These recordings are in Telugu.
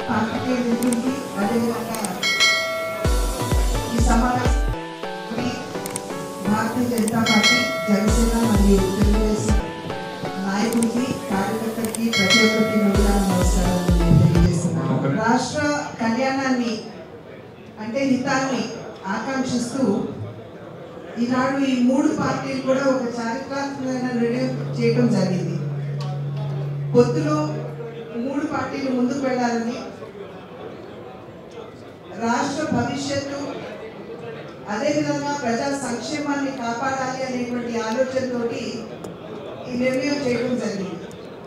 పార్టీ మిత్రులకి అదేవిధంగా ఈ సమావేశం భారతీయ జనతా పార్టీ జనసేన మరియు తెలుగుదేశం నాయకుడికి కార్యకర్తలకి ప్రతి ఒక్కరికి ముందుగా నమస్కారాలు నేను తెలియజేస్తున్నాను రాష్ట్ర కళ్యాణాన్ని అంటే హితాన్ని ఆకాంక్షిస్తూ ఈనాడు ఈ మూడు పార్టీలు కూడా ఒక చారిత్రాత్మకమైన నిర్ణయం చేయడం జరిగింది పొత్తులో మూడు పార్టీలు ముందుకు వెళ్ళాలని రాష్ట్ర భవిష్యత్తు అదేవిధంగా ప్రజా సంక్షేమాన్ని కాపాడాలి అనేటువంటి ఆలోచనతోటి ఈ నిర్ణయం చేయడం జరిగింది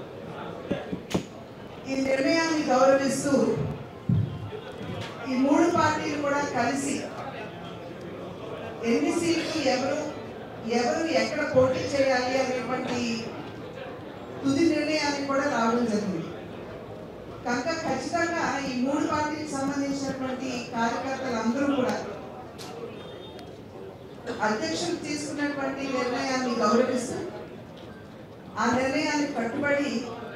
ఈ నిర్ణయాన్ని గౌరవిస్తూ ఈ మూడు పార్టీలు కూడా కలిసి ఎన్ని సీట్లు ఎవరు ఎవరు ఎక్కడ పోటీ చేయాలి అనేటువంటి తుది నిర్ణయానికి కూడా రావడం జరిగింది కనుక ఖచ్చితంగా ఈ మూడు పార్టీలకు సంబంధించినటువంటి కార్యకర్తలు అందరూ కూడా అధ్యక్షులు తీసుకున్నటువంటి నిర్ణయాన్ని గౌరవిస్తూ ఆ నిర్ణయాన్ని కట్టుబడి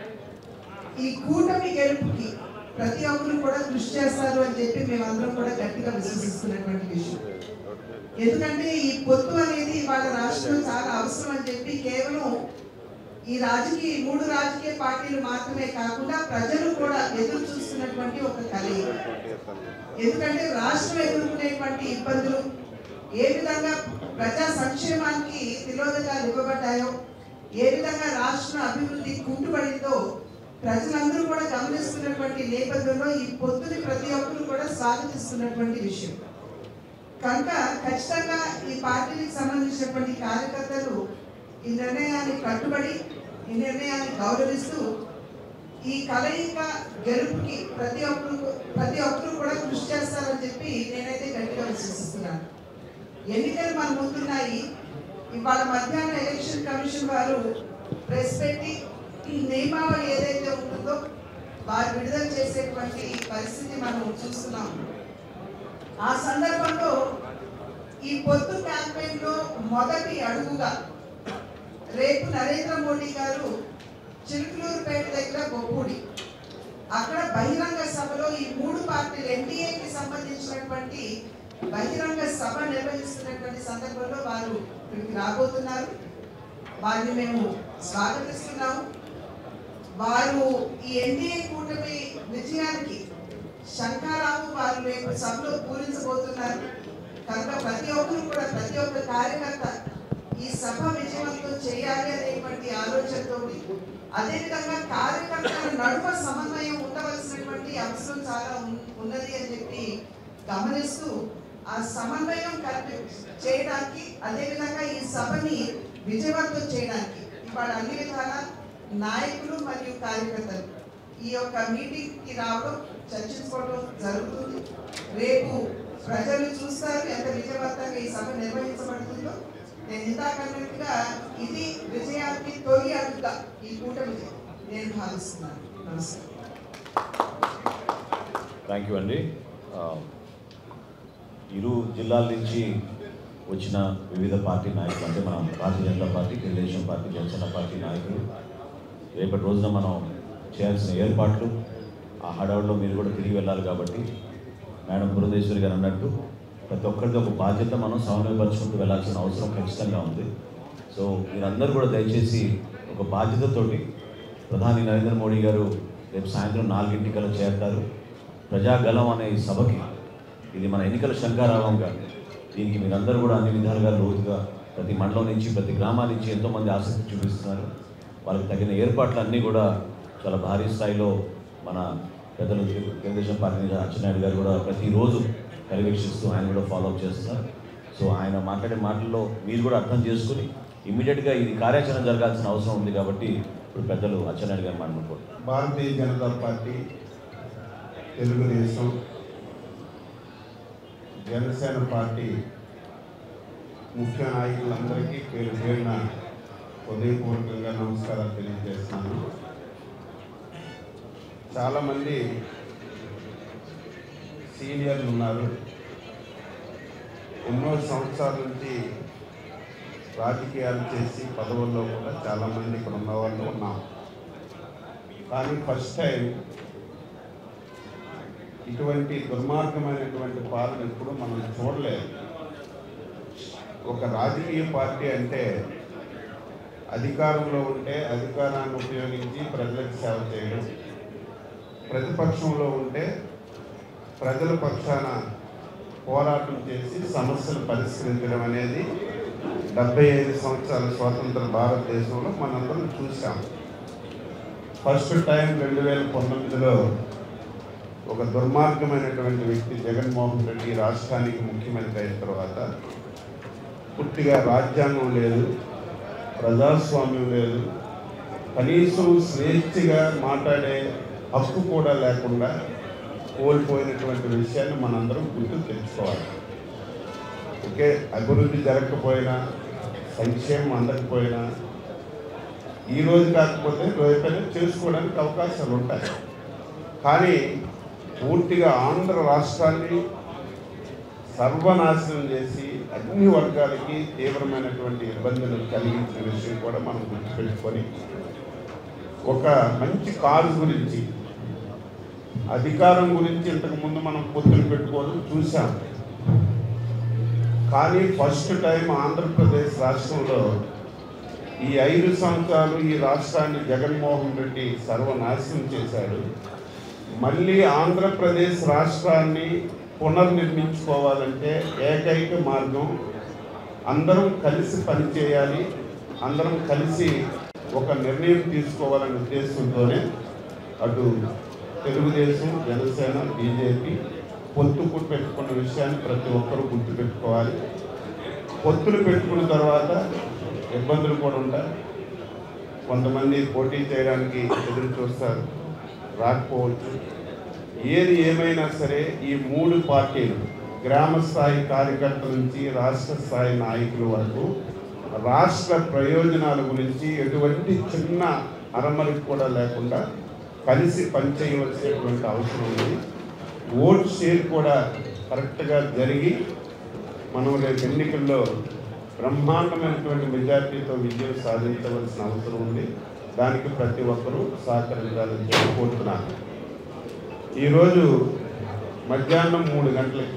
ఈ కూటమి గెలుపుకి ప్రతి ఒక్కరు కూడా కృషి చేస్తారు అని చెప్పి మేమందరం కూడా గట్టిగా విశ్వసిస్తున్నటువంటి విషయం ఎందుకంటే ఈ పొత్తు అనేది వాళ్ళ రాష్ట్రం చాలా అవసరం అని చెప్పి కేవలం ఈ రాజకీయ మూడు రాజకీయ పార్టీలు మాత్రమే కాకుండా ప్రజలు కూడా ఎదురు చూస్తున్నటువంటి ఒక కలయిక ఎందుకంటే రాష్ట్రం ఎదుర్కొనేటువంటి ఇబ్బందులు ఏ విధంగా ప్రజా సంక్షేమానికి తిలోదకాలు ఇవ్వబడ్డాయో ఏ విధంగా రాష్ట్ర అభివృద్ధి కుంటుపడిందో ప్రజలందరూ కూడా గమనిస్తున్నటువంటి నేపథ్యంలో ఈ పొత్తుని ప్రతి ఒక్కరు కూడా స్వాగతిస్తున్నటువంటి విషయం కనుక ఖచ్చితంగా ఈ పార్టీకి సంబంధించినటువంటి కార్యకర్తలు ఈ నిర్ణయాన్ని కట్టుబడి ఈ నిర్ణయాన్ని గౌరవిస్తూ ఈ కలయిక గెలుపుకి ప్రతి ఒక్కరు ప్రతి ఒక్కరు కూడా కృషి చేస్తారని చెప్పి నేనైతే గట్టిగా విశ్వసిస్తున్నాను ఎన్నికలు మన ముందున్నాయి ఇవాళ మధ్యాహ్నం ఎలక్షన్ కమిషన్ వారు ప్రెస్ పెట్టి ఈ నియమావళి ఏదైతే ఉంటుందో వారు విడుదల చేసేటువంటి పరిస్థితి మనం చూస్తున్నాం ఆ సందర్భంలో ఈ పొత్తు క్యాంపెయిన్ లో మొదటి అడుగుగా రేపు నరేంద్ర మోడీ గారు చిలుకలూరుపేట దగ్గర బొప్పూడి అక్కడ బహిరంగ సభలో ఈ మూడు పార్టీలు ఎన్డీఏకి సంబంధించినటువంటి బహిరంగ సభ నిర్వహిస్తున్నటువంటి సందర్భంలో వారు ఇక్కడికి రాబోతున్నారు వారిని మేము స్వాగతిస్తున్నాము వారు ఈ ఎన్డీఏ కూటమి విజయానికి శంకారావు వారు రేపు సభలో పూరించబోతున్నారు కనుక ప్రతి ఒక్కరు కూడా ప్రతి ఒక్క కార్యకర్త ఈ సభ విజయవంతం చేయాలి అనేటువంటి ఆలోచనతో అదేవిధంగా కార్యకర్తల నడుమ సమన్వయం ఉండవలసినటువంటి అవసరం చాలా ఉన్- ఉన్నది అని చెప్పి గమనిస్తూ ఆ సమన్వయం కల్పి చేయడానికి అదేవిధంగా ఈ సభని విజయవంతం చేయడానికి ఇవాళ అన్ని విధాల నాయకులు మరియు కార్యకర్తలు ఈ యొక్క మీటింగ్ కి రావడం చర్చించుకోవడం జరుగుతుంది రేపు ప్రజలు చూస్తారు ఎంత విజయవంతంగా ఈ సభ నిర్వహించబడుతుందో నేను ఇందాక అన్నట్టుగా ఇది విజయానికి తొలి అడుగుగా ఈ కూటమికి నేను భావిస్తున్నాను నమస్కారం థ్యాంక్ యూ అండి ఆ, ఇరు జిల్లాల నుంచి వచ్చిన వివిధ పార్టీ నాయకులు అంటే మన Bharatiya Janata party Telugu Desam party Janasena party నాయకులు రేపటి రోజున మనం చేయాల్సిన ఏర్పాట్లు ఆ హడావుడిలో మీరు కూడా తిరిగి వెళ్ళాలి కాబట్టి మేడం బృందేశ్వరి గారు అన్నట్టు ప్రతి ఒక్కరికి ఒక బాధ్యత మనం సమన్వయపరుచుకుంటూ వెళ్ళాల్సిన అవసరం ఖచ్చితంగా ఉంది సో మీరందరూ కూడా దయచేసి ఒక బాధ్యతతోటి ప్రధాని నరేంద్ర మోడీ గారు రేపు సాయంత్రం నాలుగింటికల్లా చేరతారు ప్రజాగలం అనే ఈ సభకి ఇది మన ఎన్నికల శంకారావంగా దీనికి మీరందరూ కూడా అన్ని విధాలుగా లోతుగా ప్రతి మండలం నుంచి ప్రతి గ్రామా నుంచి ఎంతోమంది ఆసక్తి చూపిస్తున్నారు వాళ్ళకి తగిన ఏర్పాట్లు అన్నీ కూడా చాలా భారీ స్థాయిలో మన పెద్దలు తెలు- తెలుగుదేశం పార్టీ నుంచి అచ్చెన్నాయుడు గారు కూడా ప్రతిరోజు పర్యవేక్షిస్తూ ఆయన కూడా ఫాలో అప్ చేస్తున్నారు సో ఆయన మాట్లాడే మాటల్లో మీరు కూడా అర్థం చేసుకుని ఇమ్మీడియట్గా ఇది కార్యాచరణ జరగాల్సిన అవసరం ఉంది కాబట్టి ఇప్పుడు పెద్దలు అచ్చెన్నాయుడు గారు మాట్లాడుకోండి భారతీయ జనతా పార్టీ తెలుగుదేశం జనసేన పార్టీ ముఖ్య నాయకులందరికీ పేరు పేరున హృదయపూర్వకంగా నమస్కారాలు తెలియజేస్తున్నాను చాలామంది సీనియర్లు ఉన్నారు ఎన్నో సంవత్సరాల నుంచి రాజకీయాలు చేసి పదవుల్లో కూడా చాలామంది ఇక్కడ ఉన్న వాళ్ళు ఉన్నాం కానీ ఫస్ట్ టైం ఇటువంటి దుర్మార్గమైనటువంటి పాలన ఎప్పుడు మనం చూడలేదు ఒక రాజకీయ పార్టీ అంటే అధికారంలో ఉంటే అధికారాన్ని ఉపయోగించి ప్రజలకు సేవ చేయడం ప్రతిపక్షంలో ఉంటే ప్రజల పక్షాన పోరాటం చేసి సమస్యలు పరిష్కరించడం అనేది డెబ్బై ఐదు సంవత్సరాల స్వాతంత్ర భారతదేశంలో మనందరం చూసాం ఫస్ట్ టైం రెండు వేల పంతొమ్మిదిలో ఒక దుర్మార్గమైనటువంటి వ్యక్తి జగన్మోహన్ రెడ్డి ఈ రాష్ట్రానికి ముఖ్యమంత్రి అయిన తర్వాత పూర్తిగా రాజ్యాంగం లేదు ప్రజాస్వామ్యం లేదు కనీసం స్వేచ్ఛగా మాట్లాడే హక్కు కూడా లేకుండా కోల్పోయినటువంటి విషయాన్ని మనందరం గుర్తు తెచ్చుకోవాలి ఓకే అభివృద్ధి జరగకపోయినా సంక్షేమం అందకపోయినా ఈ రోజు కాకపోతే రేపైనా చేసుకోవడానికి అవకాశాలు ఉంటాయి కానీ పూర్తిగా ఆంధ్ర రాష్ట్రాన్ని సర్వనాశనం చేసి అన్ని వర్గాలకి తీవ్రమైనటువంటి ఇబ్బందులు కలిగించిన విషయం కూడా మనం గుర్తుపెట్టుకొని ఒక మంచి కారు గురించి అధికారం గురించి ఇంతకు ముందు మనం పొత్తులు పెట్టుకోవడం చూసాం కానీ ఫస్ట్ టైం ఆంధ్రప్రదేశ్ రాష్ట్రంలో ఈ ఐదు సంవత్సరాలు ఈ రాష్ట్రాన్ని జగన్మోహన్ రెడ్డి సర్వనాశనం చేశాడు మళ్ళీ ఆంధ్రప్రదేశ్ రాష్ట్రాన్ని పునర్నిర్మించుకోవాలంటే ఏకైక మార్గం అందరం కలిసి పనిచేయాలి అందరం కలిసి ఒక నిర్ణయం తీసుకోవాలనే ఉద్దేశంతోనే అటు తెలుగుదేశం జనసేన బీజేపీ పొత్తుకు పెట్టుకున్న విషయాన్ని ప్రతి ఒక్కరూ గుర్తుపెట్టుకోవాలి పొత్తులు పెట్టుకున్న తర్వాత ఇబ్బందులు కూడా ఉంటాయి కొంతమంది పోటీ చేయడానికి ఎదురు చూస్తారు రాకపోవచ్చు ఏది ఏమైనా సరే ఈ మూడు పార్టీలు గ్రామ స్థాయి కార్యకర్తల నుంచి రాష్ట్ర స్థాయి నాయకుల వరకు రాష్ట్ర ప్రయోజనాల గురించి ఎటువంటి చిన్న అరమరికి కూడా లేకుండా కలిసి పనిచేయవలసినటువంటి అవసరం ఉంది ఓట్ షేర్ కూడా కరెక్ట్గా జరిగి మనం రేపు ఎన్నికల్లో బ్రహ్మాండమైనటువంటి మెజార్టీతో విజయం సాధించవలసిన అవసరం ఉంది దానికి ప్రతి ఒక్కరూ సహకరించాలని చెప్పి కోరుతున్నాను ఈరోజు మధ్యాహ్నం మూడు గంటలకి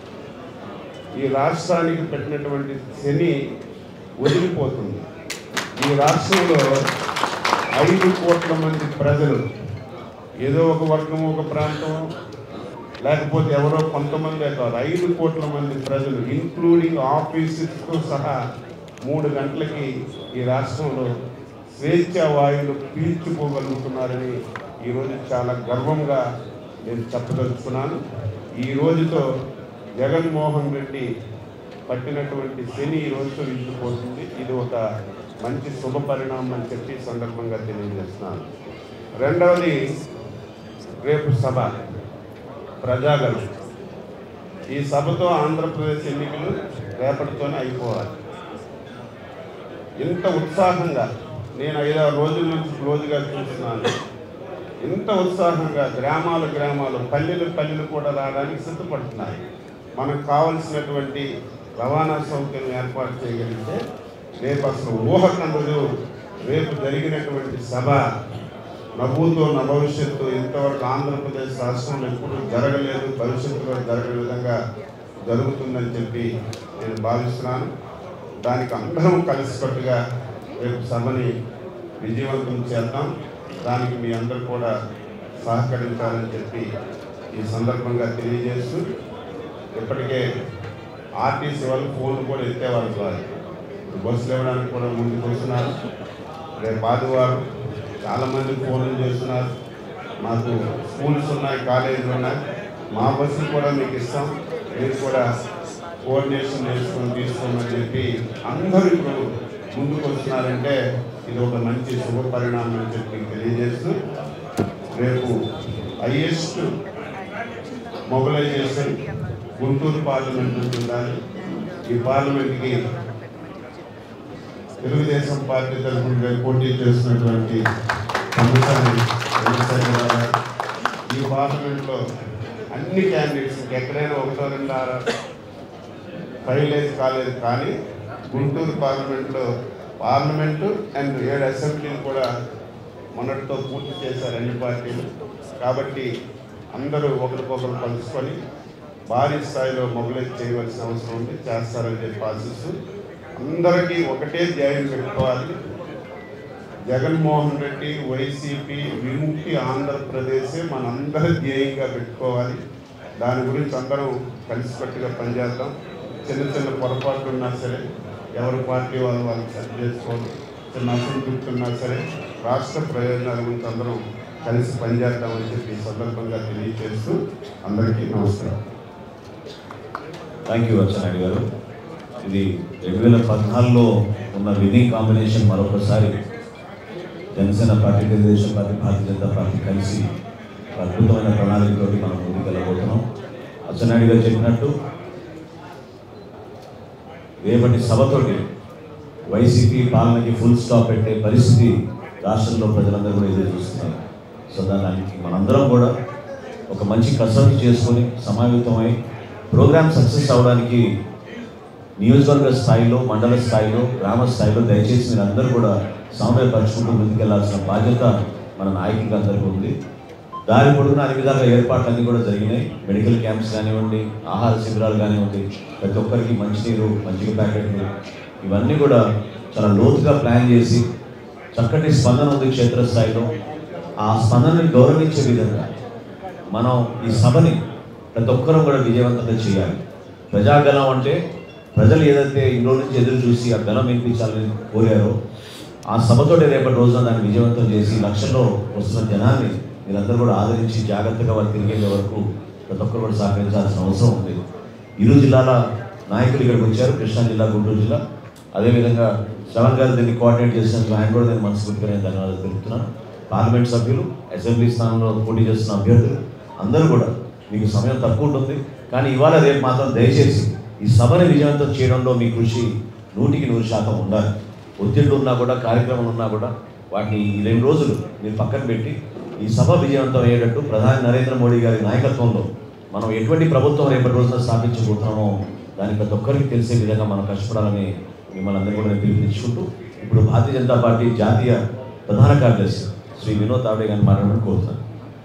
ఈ రాష్ట్రానికి పెట్టినటువంటి శని వదిలిపోతుంది ఈ రాష్ట్రంలో ఐదు కోట్ల మంది ప్రజలు ఏదో ఒక వర్గం ఒక ప్రాంతం లేకపోతే ఎవరో కొంతమంది కాదు ఐదు కోట్ల మంది ప్రజలు ఇంక్లూడింగ్ ఆఫీసెస్తో సహా మూడు గంటలకి ఈ రాష్ట్రంలో స్వేచ్ఛ వాయువులు పీల్చుకోగలుగుతున్నారని ఈరోజు చాలా గర్వంగా నేను చెప్పదలుచుకున్నాను ఈ రోజుతో జగన్మోహన్ రెడ్డి పట్టినటువంటి శని ఈ రోజుతో విడిచిపోతుంది ఇది ఒక మంచి శుభ పరిణామం అని చెప్పి ఈ సందర్భంగా తెలియజేస్తున్నాను రెండవది రేపు సభ ప్రజాగణం ఈ సభతో ఆంధ్రప్రదేశ్ ఎన్నికలు రేపటితోనే అయిపోవాలి ఇంత ఉత్సాహంగా నేను ఐదారు రోజుల నుంచి క్లోజ్గా చూస్తున్నాను ఇంత ఉత్సాహంగా గ్రామాలు గ్రామాలు పల్లెలు పల్లెలు కూడా రావడానికి సిద్ధపడుతున్నాయి మనకు కావలసినటువంటి రవాణా సౌకర్యం ఏర్పాటు చేయగలిగితే రేపు అసలు ఊహకందదు రేపు జరిగినటువంటి సభ నవ్వుతో నా భవిష్యత్తు ఇంతవరకు ఆంధ్రప్రదేశ్ రాష్ట్రంలో ఎప్పుడు జరగలేదు భవిష్యత్తులో జరగని విధంగా జరుగుతుందని చెప్పి నేను భావిస్తున్నాను దానికి అందరం కలిసికట్టుగా రేపు సభని విజయవంతం చేద్దాం దానికి మీ అందరూ కూడా సహకరించాలని చెప్పి ఈ సందర్భంగా తెలియజేస్తూ ఇప్పటికే ఆర్టీసీ వాళ్ళు ఫోన్లు కూడా ఎత్తేవాళ్ళు కాదు ఇప్పుడు బస్సులు ఇవ్వడానికి కూడా ముందుకు వస్తున్నారు రేపు ఆదివారం చాలామంది ఫోన్లు చేస్తున్నారు మాకు స్కూల్స్ ఉన్నాయి కాలేజీలు ఉన్నాయి మా బస్సులు కూడా మీకు ఇస్తాం మీరు కూడా కోఆర్డినేషన్ చేసుకొని తీసుకోమని చెప్పి అందరూ ఇప్పుడు ముందుకు వస్తున్నారంటే ఇది ఒక మంచి శుభ పరిణామం అని చెప్పి తెలియజేస్తూ రేపు హైయెస్ట్ మొబిలైజేషన్ గుంటూరు పార్లమెంట్ నుంచి ఉండాలి ఈ పార్లమెంట్కి తెలుగుదేశం పార్టీ తరఫున రేపు పోటీ చేస్తున్నటువంటి తమ్మిసాని చంద్రశేఖరరావు గారు ఈ పార్లమెంట్లో అన్ని క్యాండిడేట్స్ ఎక్కడైనా ఒకటో రెండు ఆరు ఫైల్ వేసి కాలేదు కానీ గుంటూరు పార్లమెంట్లో పార్లమెంటు అండ్ ఏడు అసెంబ్లీలు కూడా మొన్నటితో పూర్తి చేశారు అన్ని పార్టీలు కాబట్టి అందరూ ఒకరికొకరు కలుసుకొని భారీ స్థాయిలో మొబిలైజ్ చేయవలసిన అవసరం ఉంది చేస్తారని చెప్పి ఆశిస్తూ అందరికీ ఒకటే ధ్యేయం పెట్టుకోవాలి జగన్మోహన్ రెడ్డి వైసీపీ విముక్తి ఆంధ్రప్రదేశే మనందరి ధ్యేయంగా పెట్టుకోవాలి దాని గురించి అందరం కలిసికట్టుగా పనిచేద్దాం చిన్న చిన్న పొరపాట్లు ఉన్నా సరే ఎవరి పార్టీ వాళ్ళు వాళ్ళు సరి చేసుకోవాలి చిన్న అసంతృప్తి ఉన్నా సరే రాష్ట్ర ప్రయోజనాల గురించి అందరం కలిసి పనిచేద్దామని చెప్పి ఈ సందర్భంగా తెలియజేస్తూ అందరికీ నమస్కారం థ్యాంక్ యూ అచ్చెన్నాయుడు గారు ఇది రెండు వేల పద్నాలుగులో ఉన్న విన్నింగ్ కాంబినేషన్ మరొకసారి Janasena party Telugu Desam party Bharatiya Janata party కలిసి ఒక అద్భుతమైన ప్రణాళికతోటి మనం ముందుకెళ్ళబోతున్నాం అచ్చెన్నాయుడు గారు చెప్పినట్టు రేపటి సభతోటి వైసీపీ పాలనకి ఫుల్ స్టాప్ పెట్టే పరిస్థితి రాష్ట్రంలో ప్రజలందరూ కూడా ఎదురు చూస్తున్నారు సో దానికి మనందరం కూడా ఒక మంచి కసరత్తు చేసుకొని సమావేతమై ప్రోగ్రామ్ సక్సెస్ అవడానికి నియోజకవర్గ స్థాయిలో మండల స్థాయిలో గ్రామ స్థాయిలో దయచేసి మీరు అందరూ కూడా సమన్వయపరుచుకుంటూ ముందుకెళ్లాల్సిన బాధ్యత మన నాయకులకు అందరికీ ఉంది దారి పొడుగున అన్ని విధాలుగా ఏర్పాట్లన్నీ కూడా జరిగినాయి మెడికల్ క్యాంప్స్ కానివ్వండి ఆహార శిబిరాలు కానివ్వండి ప్రతి ఒక్కరికి మంచినీరు మజ్జిగ ప్యాకెట్లు ఇవన్నీ కూడా చాలా లోతుగా ప్లాన్ చేసి చక్కటి స్పందన ఉంది క్షేత్రస్థాయిలో ఆ స్పందనని గౌరవించే విధంగా మనం ఈ సభని ప్రతి ఒక్కరూ కూడా విజయవంతంగా చేయాలి ప్రజాగలం అంటే ప్రజలు ఏదైతే ఈ రోజు నుంచి ఎదురు చూసి ఆ గలం వినిపించాలని కోరారో ఆ సభతోటి రేపటి రోజున దాన్ని విజయవంతం చేసి లక్షల్లో వస్తున్న జనాన్ని మీరందరూ కూడా ఆదరించి జాగ్రత్తగా వారు తిరిగే వరకు ప్రతి ఒక్కరు కూడా సహకరించాల్సిన అవసరం ఉంది ఇరు జిల్లాల నాయకులు ఇక్కడికి వచ్చారు కృష్ణా జిల్లా గుంటూరు జిల్లా అదేవిధంగా శ్రవణ్ గారు దీన్ని కోఆర్డినేట్ చేసినందుకు ఆయన కూడా నేను మనస్ఫూర్తిగా నేను ధన్యవాదాలు తెలుపుతున్నాను పార్లమెంట్ సభ్యులు అసెంబ్లీ స్థానంలో పోటీ చేస్తున్న అభ్యర్థులు అందరూ కూడా మీకు సమయం తక్కువ ఉంటుంది కానీ ఇవాళ రేపు మాత్రం దయచేసి ఈ సభని విజయవంతం చేయడంలో మీ కృషి నూటికి నూరు శాతం ఉండాలి ఒత్తిళ్ళు ఉన్నా కూడా కార్యక్రమాలు ఉన్నా కూడా వాటిని ఈ రెండు రోజులు మీరు పక్కన పెట్టి ఈ సభ విజయవంతం అయ్యేటట్టు ప్రధాని నరేంద్ర మోడీ గారి నాయకత్వంలో మనం ఎటువంటి ప్రభుత్వం రేపటి రోజున స్థాపించబోతున్నామో దాని ప్రతి ఒక్కరికి తెలిసే విధంగా మనం కష్టపడాలని మిమ్మల్ని అందరూ కూడా నేను పిలుపునిచ్చుకుంటూ ఇప్పుడు భారతీయ జనతా పార్టీ జాతీయ ప్రధాన కార్యదర్శి శ్రీ వినోద్ తావడే గారిని మాట్లాడమని కోరుతున్నాను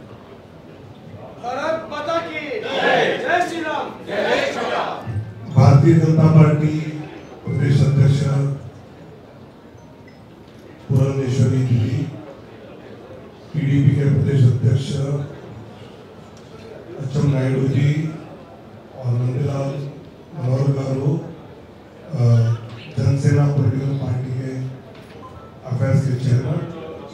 भारत माता की जय जय श्री राम भारतीय जनता पार्टी प्रदेश अध्यक्ष पुरंदेश्वरी जी टीडीपी के प्रदेश अध्यक्ष अच्चम नायडू जी और नंदलाल मनोहर गारू अ, जनसेना पॉलिटिकल पार्टी के अफेयर्स के चेयरमैन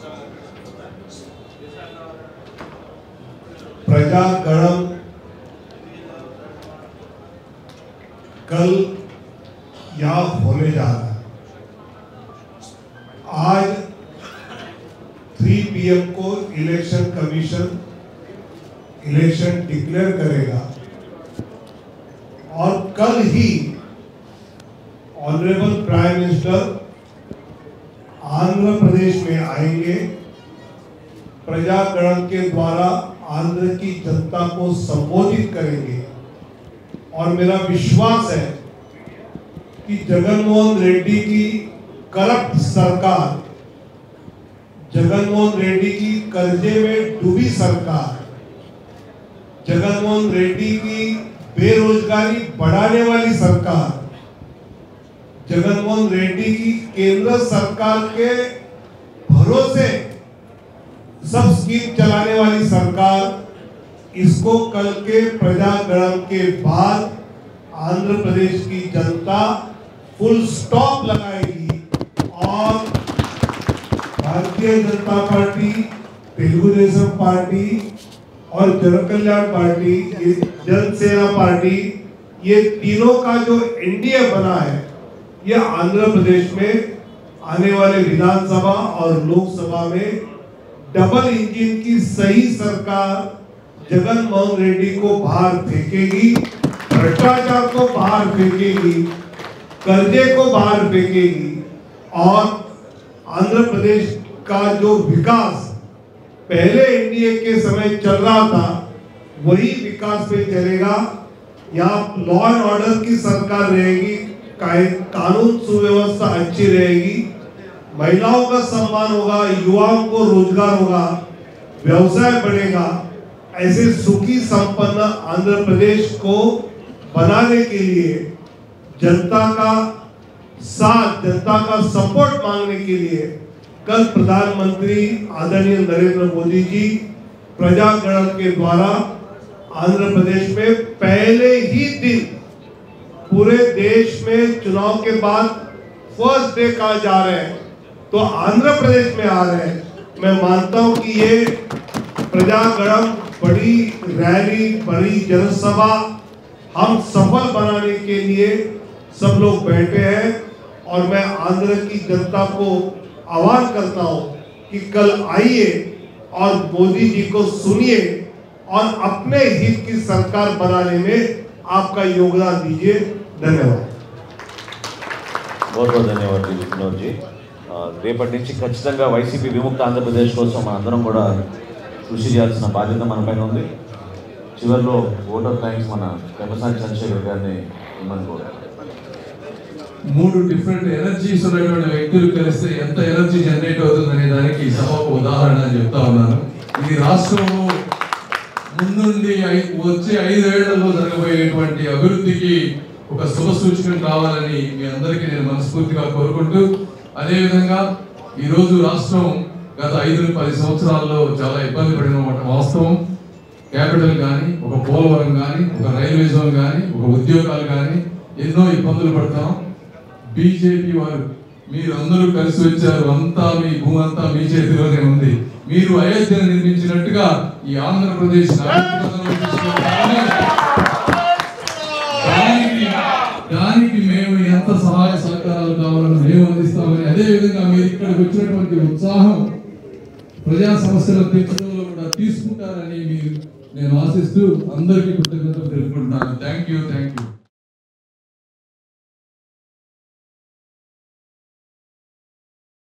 प्रजा गणम कल या होने जा रहा है आज 3 पीएम को इलेक्शन कमीशन इलेक्शन डिक्लेयर करेगा और कल ही honourable prime minister Andhra Pradesh में आएंगे प्रजागरण के द्वारा आंध्र की जनता को संबोधित करेंगे और मेरा विश्वास है कि जगनमोहन रेड्डी की करप्ट सरकार जगनमोहन रेड्डी की कर्जे में डूबी सरकार जगनमोहन रेड्डी की बेरोजगारी बढ़ाने वाली सरकार जगनमोहन रेड्डी की केंद्र सरकार के भरोसे सब स्कीम चलाने वाली सरकार इसको कल के प्रजागरण के बाद आंध्र प्रदेश की जनता फुल स्टॉप लगाएगी और भारतीय जनता पार्टी तेलुगुदेशम पार्टी और जन कल्याण पार्टी ये जनसेना पार्टी ये तीनों का जो एनडीए बना है ये आंध्र प्रदेश में आने वाले विधानसभा और लोकसभा में डबल इंजन की सही सरकार जगन मोहन रेड्डी को बाहर फेंकेगी भ्रष्टाचार को बाहर फेंकेगी कर्जे को बाहर फेंकेगी और आंध्र प्रदेश का जो विकास पहले एनडीए के समय चल रहा था वही विकास पे चलेगा यहाँ लॉ एंड ऑर्डर की सरकार रहेगी काय- कानून सुव्यवस्था अच्छी रहेगी महिलाओं का सम्मान होगा युवाओं को रोजगार होगा व्यवसाय बढ़ेगा ऐसे सुखी संपन्न आंध्र प्रदेश को बनाने के लिए जनता का साथ जनता का सपोर्ट मांगने के लिए कल प्रधानमंत्री आदरणीय नरेंद्र मोदी जी प्रजागरण के द्वारा आंध्र प्रदेश में पहले ही दिन पूरे देश में चुनाव के बाद फर्स्ट डे कहा जा रहे हैं तो आंध्र प्रदेश में आ रहे हैं मैं मानता हूं कि ये प्रजागणम बड़ी रैली बड़ी जनसभा हम सफल बनाने के लिए सब लोग बैठे हैं और मैं आंध्र की जनता को आह्वान करता हूं कि कल आइए और मोदी जी को सुनिए और अपने हित की सरकार बनाने में आपका योगदान दीजिए धन्यवाद बहुत बहुत ధన్యవాదాలు వినోద్ జీ ఆ, రేపటి నుంచి ఖచ్చితంగా వైసీపీ విముక్త ఆంధ్రప్రదేశ్ కోసం మన అందరం కూడా కృషి చేయాల్సిన బాధ్యత మన పైన ఉంది చివరిలో ఓట్ ఆఫ్ థ్యాంక్స్ మన పెమ్మసాని చంద్రశేఖర్ గారిని ఇమ్మని కోరుతున్నాను మూడు డిఫరెంట్ ఎనర్జీస్ ఉన్నటువంటి వ్యక్తులు కలిస్తే ఎంత ఎనర్జీ జనరేట్ అవుతుందనే దానికి ఈ సభ ఒక ఉదాహరణ అని చెప్తా ఉన్నాను ఇది రాష్ట్రంలో ముందుండి ఐ- వచ్చే ఐదేళ్లలో జరగబోయేటువంటి అభివృద్ధికి ఒక శుభ సూచకం కావాలని మీ అందరికీ నేను మనస్ఫూర్తిగా కోరుకుంటూ అదేవిధంగా ఈరోజు రాష్ట్రం గత ఐదు పది సంవత్సరాల్లో చాలా ఇబ్బంది పడిన మాట వాస్తవం క్యాపిటల్ కానీ ఒక పోలవరం కానీ ఒక రైల్వే జోన్ కానీ ఒక ఉద్యోగాలు కానీ ఎన్నో ఇబ్బందులు పడతాం బీజేపీ వారు మీరు అందరూ కలిసి వచ్చారు అంతా మీ భూమి అంతా మీ చేతిలోనే ఉంది మీరు అయోధ్యను నిర్మించినట్టుగా ఈ ఆంధ్రప్రదేశ్ దానికి దానికి మేము ఎంత సహాయ సహకారాలు కావాలని మేము అందిస్తామని అదే విధంగా మీరు ఇక్కడికి వచ్చినటువంటి ఉత్సాహం ప్రజా సమస్యలు తీర్చడంలో కూడా తీసుకుంటారని మీరు నేను ఆశిస్తూ అందరికీ కృతజ్ఞతలు తెలుపుకుంటున్నాను